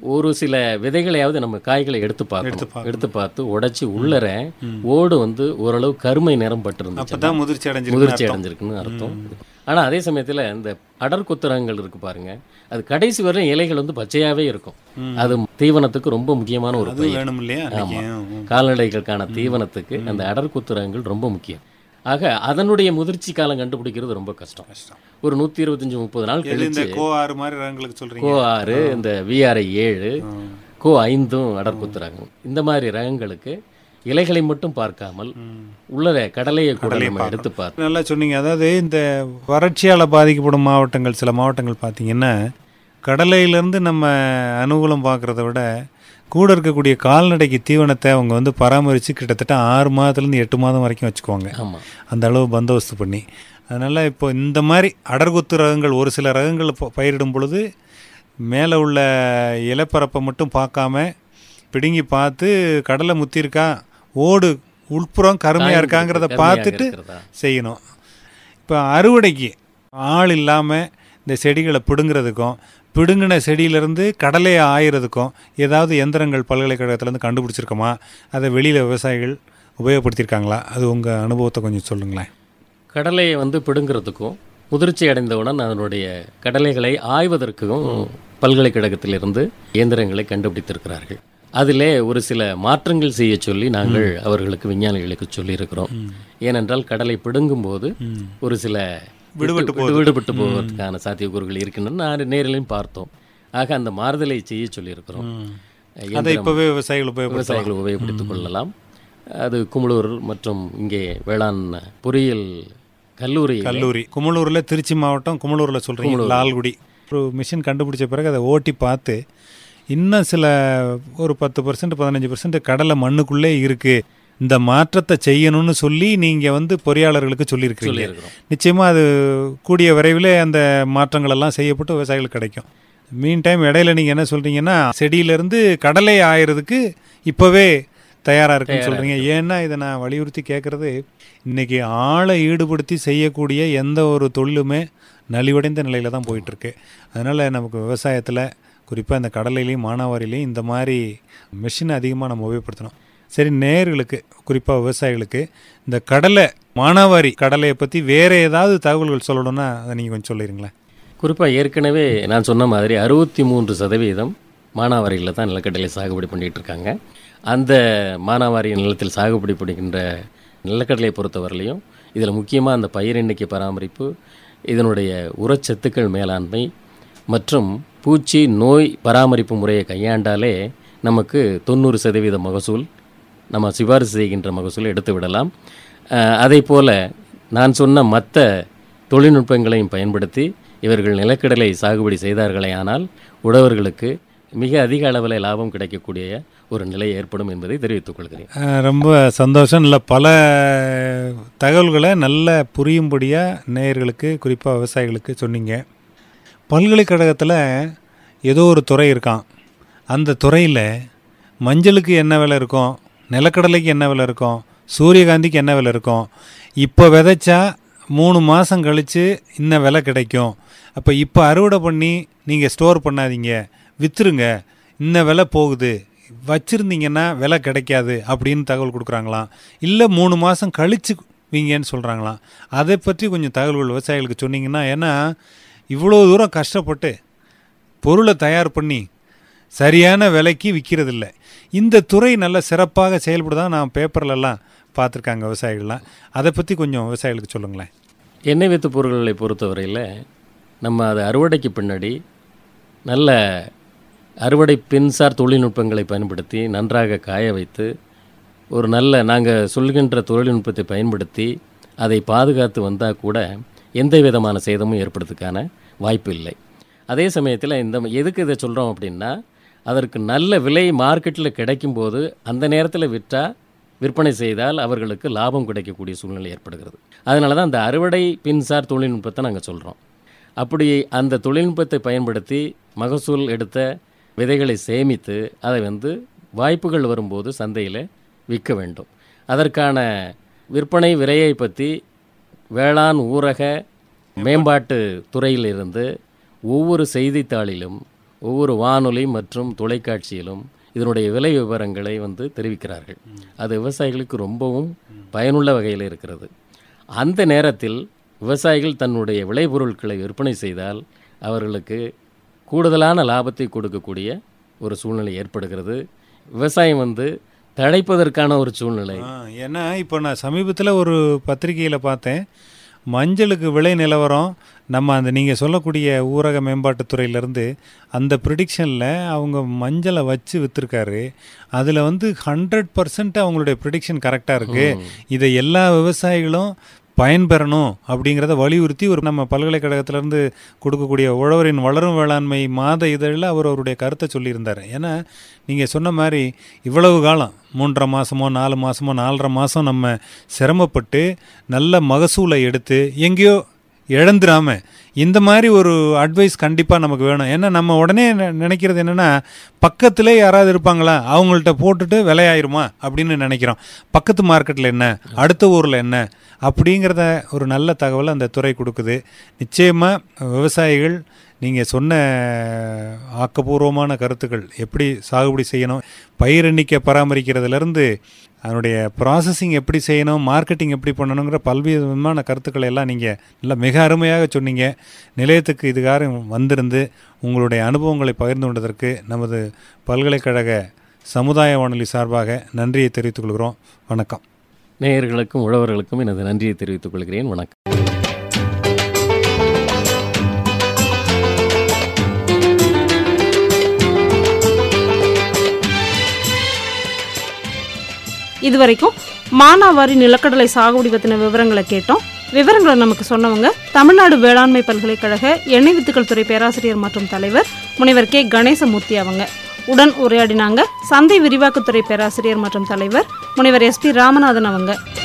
ஒரு சில விதைகளையாவது நம்ம காய்களை எடுத்து பார்க்கணும் எடுத்து பார்த்து உடைச்சி உள்ளர ஓடு வந்து ஓரளவு கருமை நிறம் பட்டிருந்துச்சு அப்பதான் முதிர்ச்சி அடைஞ்சிருக்கு முதிர்ச்சி அடைஞ்சிருக்குன்னு அர்த்தம் ஆனால் அதே சமயத்தில் இந்த அடர் குத்துரங்கள் இருக்கு பாருங்க அது கடைசி வரை இலைகள் வந்து பச்சையாவே இருக்கும் அது தீவனத்துக்கு ரொம்ப முக்கியமான ஒரு அது பயிர் வேணும் இல்லையா ஆமா. அன்னைக்கு? ம். கால்நடைகளுக்கான தீவனத்துக்கு அந்த அடர் குத்துரங்கள் ரொம்ப முக்கியம் ஆக அதனுடைய முதிர்ச்சி காலம் கண்டுபிடிக்கிறது ரொம்ப கஷ்டம் ஒரு நூற்றி இருபத்தஞ்சி முப்பது நாள் எது இந்த கழிச்சு கோ ஆறு மாதிரி ரகங்களுக்கு சொல்றீங்க கோ ஆறு இந்த விஆர்ஐ ஏழு கோ ஐந்தும் அடர் குத்துறாங்க இந்த மாதிரி ரகங்களுக்கு இலைகளை மட்டும் பார்க்காமல் உள்ள கடலையை கூட நம்ம எடுத்து பார்த்து நல்லா சொன்னீங்க அதாவது இந்த வறட்சியால் பாதிக்கப்படும் மாவட்டங்கள் சில மாவட்டங்கள் பார்த்தீங்கன்னா கடலையிலேருந்து நம்ம அனுகூலம் பார்க்குறத விட கூட இருக்கக்கூடிய கால்நடைக்கு தீவனத்தை அவங்க வந்து பராமரித்து கிட்டத்தட்ட ஆறு மாதத்துலேருந்து எட்டு மாதம் வரைக்கும் வச்சுக்குவாங்க ஆமாம் அந்த அளவு பந்தோபஸ்து பண்ணி அதனால் இப்போ இந்த மாதிரி அடர்குத்து ரகங்கள் ஒரு சில ரகங்கள் ப- பயிரிடும் பொழுது மேலே உள்ள இலைப்பரப்பை மட்டும் பார்க்காம பிடுங்கி பார்த்து கடலை முத்தி இருக்கா ஓடு உட்புறம் கருமையாக இருக்காங்கிறத கருமையாக பார்த்துட்டு இருக்கிறதா? செய்யணும் இப்போ அறுவடைக்கு ஆள் இல்லாமல் இந்த செடிகளை பிடுங்கிறதுக்கும் பிடுங்கின செடியிலேருந்து கடலையை ஆயிறதுக்கும் ஏதாவது எந்திரங்கள் பல்கலைக்கழகத்துலேருந்து கண்டுபிடிச்சிருக்கோமா அதை வெளியில் விவசாயிகள் உபயோகப்படுத்தியிருக்காங்களா அது உங்கள் அனுபவத்தை கொஞ்சம் சொல்லுங்களேன் கடலையை வந்து பிடுங்கிறதுக்கும் முதிர்ச்சி அடைந்தவுடன் அதனுடைய கடலைகளை ஆய்வதற்கும் பல்கலைக்கழகத்திலிருந்து இயந்திரங்களை கண்டுபிடித்திருக்கிறார்கள் அதிலே ஒரு சில மாற்றங்கள் செய்ய சொல்லி நாங்கள் அவர்களுக்கு விஞ்ஞானிகளுக்கு சொல்லியிருக்கிறோம் ஏனென்றால் கடலை பிடுங்கும்போது ஒரு சில விடுபட்டு விட்டு- விடுபட்டு போவதற்கான சாத்தியக்கூறுகள் இருக்கின்றன நான் நேரிலையும் பார்த்தோம் ஆக அந்த மாறுதலை செய்ய சொல்லியிருக்கிறோம் அதை இயந்திரம் இப்போவே விவசாயிகள் உபயோகப்படுத்தலாம் விவசாயிகள் உபயோகப்படுத்திக் கொள்ளலாம் அது குமுளூர் மற்றும் இங்கே வேளாண் பொறியியல் கல்லூரி கல்லூரி குமலூரில் திருச்சி மாவட்டம் குமலூரில் சொல்கிறீங்க லால்குடி ஒரு மிஷின் கண்டுபிடிச்ச பிறகு அதை ஓட்டி பார்த்து இன்னும் சில ஒரு பத்து பர்சன்ட் பதினஞ்சு பர்சன்ட் கடலை மண்ணுக்குள்ளே இருக்குது இந்த மாற்றத்தை செய்யணும்னு சொல்லி நீங்கள் வந்து பொறியாளர்களுக்கு சொல்லியிருக்கிறீங்க சொல்லியிருக்கிறோம் நிச்சயமாக அது கூடிய விரைவில் அந்த மாற்றங்கள் எல்லாம் செய்யப்பட்டு விவசாயிகளுக்கு கிடைக்கும் மீன் டைம் இடையில நீங்கள் என்ன சொல்கிறீங்கன்னா செடியிலேருந்து கடலை ஆயிறதுக்கு இப்போவே தயாராக இருக்குன்னு சொல்கிறீங்க ஏன்னா இதை நான் வலியுறுத்தி கேட்குறது இன்றைக்கி ஆளை ஈடுபடுத்தி செய்யக்கூடிய எந்த ஒரு தொழிலுமே நலிவடைந்த நிலையில் தான் போயிட்டுருக்கு அதனால் நமக்கு விவசாயத்தில் குறிப்பாக இந்த கடலையிலையும் மானாவாரிலையும் இந்த மாதிரி மிஷினை அதிகமாக நம்ம உபயோகப்படுத்தணும் சரி நேயர்களுக்கு குறிப்பாக விவசாயிகளுக்கு இந்த கடலை மானாவாரி கடலையை பற்றி வேறு ஏதாவது தகவல்கள் சொல்லணும்னா அதை நீங்கள் கொஞ்சம் சொல்லிடுங்களேன் குறிப்பாக ஏற்கனவே நான் சொன்ன மாதிரி அறுபத்தி மூன்று சதவீதம் மானாவாரியில் தான் நிலக்கடலை சாகுபடி பண்ணிட்டு இருக்காங்க அந்த மானாவாரி நிலத்தில் சாகுபடி பண்ணுகின்ற நிலக்கடலையை பொறுத்தவரையிலையும் இதில் முக்கியமாக அந்த பயிர் எண்ணிக்கை பராமரிப்பு இதனுடைய உரச்சத்துக்கள் மேலாண்மை மற்றும் பூச்சி நோய் பராமரிப்பு முறையை கையாண்டாலே நமக்கு தொண்ணூறு சதவீத மகசூல் நம்ம சிபாரிசு செய்கின்ற மகசூலை எடுத்து விடலாம் அஹ், அதே போல் நான் சொன்ன மற்ற தொழில்நுட்பங்களையும் பயன்படுத்தி இவர்கள் நிலக்கடலை சாகுபடி செய்தார்களே ஆனால் உழவர்களுக்கு மிக அதிக அளவில் லாபம் கிடைக்கக்கூடிய ஒரு நிலை ஏற்படும் என்பதை தெரிவித்துக் கொள்கிறேன் அஹ் ரொம்ப சந்தோஷம் இல்லை பல தகவல்களை நல்ல புரியும்படியாக நேயர்களுக்கு குறிப்பாக விவசாயிகளுக்கு சொன்னீங்க பல்கலைக்கழகத்தில் ஏதோ ஒரு துறை இருக்கான் அந்த துறையில் மஞ்சளுக்கு என்ன விலை இருக்கும் நிலக்கடலைக்கு என்ன விலை இருக்கும் சூரியகாந்திக்கு என்ன விலை இருக்கும் இப்போ விதைச்சா மூணு மாதம் கழித்து இன்ன விலை கிடைக்கும் அப்போ இப்போ அறுவடை பண்ணி நீங்கள் ஸ்டோர் பண்ணாதீங்க விற்றுருங்க இன்ன விலை போகுது வச்சுருந்தீங்கன்னா விலை கிடைக்காது அப்படின்னு தகவல் கொடுக்குறாங்களாம் இல்லை மூணு மாதம் கழிச்சு வீங்கன்னு சொல்கிறாங்களாம் அதை பற்றி கொஞ்சம் தகவல்கள் விவசாயிகளுக்கு சொன்னீங்கன்னா ஏன்னா இவ்வளோ தூரம் கஷ்டப்பட்டு பொருளை தயார் பண்ணி சரியான விலைக்கு விற்கிறதில்ல இந்த துறை நல்ல சிறப்பாக செயல்படுதா நான் பேப்பர்லலாம் பார்த்துருக்காங்க விவசாயிகள்லாம் அதை பற்றி கொஞ்சம் விவசாயிகளுக்கு சொல்லுங்களேன் எண்ணெய் வித்து பொருட்களை பொறுத்தவரையில் நம்ம அதை அறுவடைக்கு பின்னாடி நல்ல அறுவடை பின்சார் தொழில்நுட்பங்களை பயன்படுத்தி நன்றாக காய வைத்து ஒரு நல்ல நாங்கள் சொல்கின்ற தொழில்நுட்பத்தை பயன்படுத்தி அதை பாதுகாத்து வந்தால் கூட எந்த விதமான சேதமும் ஏற்படுறதுக்கான வாய்ப்பு இல்லை அதே சமயத்தில் இந்த எதுக்கு இதை சொல்கிறோம் அப்படின்னா அதற்கு நல்ல விலை மார்க்கெட்டில் கிடைக்கும்போது அந்த நேரத்தில் விற்றா விற்பனை செய்தால் அவர்களுக்கு லாபம் கிடைக்கக்கூடிய சூழ்நிலை ஏற்படுகிறது அதனால தான் அந்த அறுவடை பின்சார் தொழில்நுட்பத்தை நாங்கள் சொல்கிறோம் அப்படி அந்த தொழில்நுட்பத்தை பயன்படுத்தி மகசூல் எடுத்த விதைகளை சேமித்து அதை வந்து வாய்ப்புகள் வரும்போது சந்தையில் விற்க வேண்டும் அதற்கான விற்பனை விலையை பற்றி வேளாண் ஊரக மேம்பாட்டு துறையிலிருந்து ஒவ்வொரு செய்தித்தாளிலும் ஒவ்வொரு வானொலி மற்றும் தொலைக்காட்சியிலும் இதனுடைய விலை விவரங்களை வந்து தெரிவிக்கிறார்கள் அது விவசாயிகளுக்கு ரொம்பவும் பயனுள்ள வகையில் இருக்கிறது அந்த நேரத்தில் விவசாயிகள் தன்னுடைய விளைபொருட்களை விற்பனை செய்தால் அவர்களுக்கு கூடுதலான லாபத்தை கொடுக்கக்கூடிய ஒரு சூழ்நிலை ஏற்படுகிறது விவசாயம் வந்து தழைப்பதற்கான ஒரு சூழ்நிலை ஆ, ஏன்னா இப்போ நான் சமீபத்தில் ஒரு பத்திரிகையில் பார்த்தேன் மஞ்சளுக்கு விலை நிலவரம் நம்ம அந்த நீங்கள் சொல்லக்கூடிய ஊரக மேம்பாட்டுத்துறையிலேருந்து அந்த ப்ரிடிக்ஷனில் அவங்க மஞ்சளை வச்சு விற்றுருக்காரு அதில் வந்து ஹண்ட்ரட் பர்சன்ட் அவங்களுடைய ப்ரிடிக்ஷன் கரெக்டாக இருக்குது இதை எல்லா விவசாயிகளும் பயன்பெறணும் அப்படிங்கிறத வலியுறுத்தி ஒரு நம்ம பல்கலைக்கழகத்திலேருந்து கொடுக்கக்கூடிய உழவரின் வளரும் வேளாண்மை மாத இதழில் அவர் அவருடைய கருத்தை சொல்லியிருந்தார் ஏன்னா நீங்கள் சொன்ன மாதிரி இவ்வளவு காலம் மூன்றரை மாதமோ நாலு மாதமோ நாலரை மாதம் நம்ம சிரமப்பட்டு நல்ல மகசூலை எடுத்து எங்கேயோ இழந்துராம இந்த மாதிரி ஒரு அட்வைஸ் கண்டிப்பாக நமக்கு வேணும் ஏன்னா நம்ம உடனே நெ- நினைக்கிறது என்னென்னா பக்கத்திலே யாராவது இருப்பாங்களா அவங்கள்ட்ட போட்டுட்டு விலையாயிருமா அப்படின்னு நினைக்கிறோம் பக்கத்து மார்க்கெட்டில் என்ன அடுத்த ஊரில் என்ன அப்படிங்கிறத ஒரு நல்ல தகவலை அந்த துறை கொடுக்குது நிச்சயமாக விவசாயிகள் நீங்கள் சொன்ன ஆக்கப்பூர்வமான கருத்துக்கள் எப்படி சாகுபடி செய்யணும் பயிர் எண்ணிக்கை பராமரிக்கிறதுலேருந்து அதனுடைய ப்ராசஸிங் எப்படி செய்யணும் மார்க்கெட்டிங் எப்படி பண்ணணுங்கிற பல்வேறு விதமான கருத்துக்களை எல்லாம் நீங்கள் நல்லா மிக அருமையாக சொன்னீங்க நிலையத்துக்கு இதுகார வந்திருந்து உங்களுடைய அனுபவங்களை பகிர்ந்து கொண்டதற்கு நமது பல்கலைக்கழக சமுதாய வானொலி சார்பாக நன்றியை தெரிவித்துக் கொள்கிறோம் வணக்கம் நேயர்களுக்கும் உழவர்களுக்கும் எனது நன்றியை தெரிவித்துக் கொள்கிறேன் வணக்கம் இதுவரைக்கும் மானாவாரி நிலக்கடலை சாகுபடி பற்றின விவரங்களை கேட்டோம் விவரங்களை நமக்கு சொன்னவங்க தமிழ்நாடு வேளாண்மை பல்கலைக்கழக எண்ணெய் வித்துக்கள் துறை பேராசிரியர் மற்றும் தலைவர் முனைவர் கே கணேசமூர்த்தி அவங்க உடன் உரையாடினாங்க சந்தை விரிவாக்கத்துறை பேராசிரியர் மற்றும் தலைவர் முனைவர் எஸ்பி ராமநாதன் அவங்க